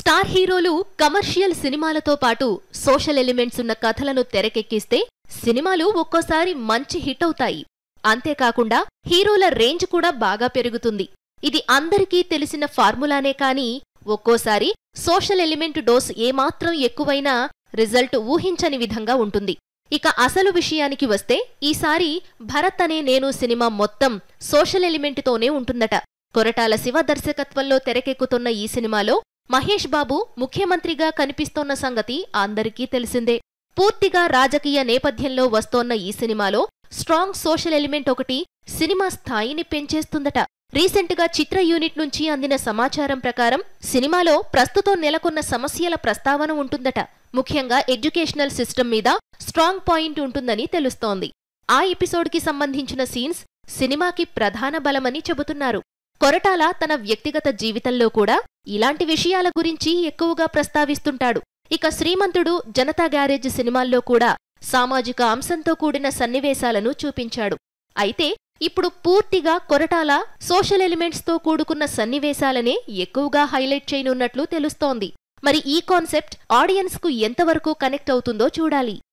star హీరోలు commercial సినిమాలతో పాటు సోషల్ ఎలిమెంట్స్ ఉన్న కథలను తెరకెక్కిస్తే సినిమాలు ఒక్కోసారి మంచి హిట్ అవుతాయి అంతేకాకుండా హీరోల రేంజ్ కూడా బాగా పెరుగుతుంది ఇది అందరికీ తెలిసిన ఫార్ములానే కాని ఒక్కోసారి సోషల్ ఎలిమెంట్ డోస్ ఏమాత్రం ఎక్కువైనా రిజల్ట్ ఊహించని విధంగా ఉంటుంది ఇక అసలు విషయానికి వస్తే ఈసారి భరత్ అనే నేను సినిమా మొత్తం సోషల్ ఎలిమెంట్తోనే ఉంటుందట కొరటాల శివ దర్శకత్వంలో తెరకెక్కుతున్న ఈ సినిమాలో మహేష్ బాబు ముఖ్యమంత్రిగా కనిపిస్తోన్న సంగతి అందరికీ తెలిసిందే పూర్తిగా రాజకీయ నేపథ్యంలో వస్తోన్న ఈ సినిమాలో స్ట్రాంగ్ సోషల్ ఎలిమెంట్ ఒకటి సినిమా స్థాయిని పెంచేస్తుందట రీసెంట్గా చిత్ర యూనిట్ నుంచి అందిన సమాచారం ప్రకారం సినిమాలో ప్రస్తుతం నెలకొన్న సమస్యల ప్రస్తావన ఉంటుందట ముఖ్యంగా ఎడ్యుకేషనల్ సిస్టమ్ మీద స్ట్రాంగ్ పాయింట్ ఉంటుందని తెలుస్తోంది ఆ ఎపిసోడ్కి సంబంధించిన సీన్స్ సినిమాకి ప్రధాన బలమని చెబుతున్నారు కొరటాల తన వ్యక్తిగత జీవితంలో కూడా ఇలాంటి విషయాల గురించి ఎక్కువగా ప్రస్తావిస్తుంటాడు ఇక శ్రీమంతుడు జనతా గ్యారేజ్ సినిమాల్లో కూడా సామాజిక అంశంతో కూడిన సన్నివేశాలను చూపించాడు అయితే ఇప్పుడు పూర్తిగా కొరటాల సోషల్ ఎలిమెంట్స్తో కూడుకున్న సన్నివేశాలనే ఎక్కువగా హైలైట్ చేయనున్నట్లు తెలుస్తోంది మరి ఈ కాన్సెప్ట్ ఆడియన్స్కు ఎంతవరకు కనెక్ట్ అవుతుందో చూడాలి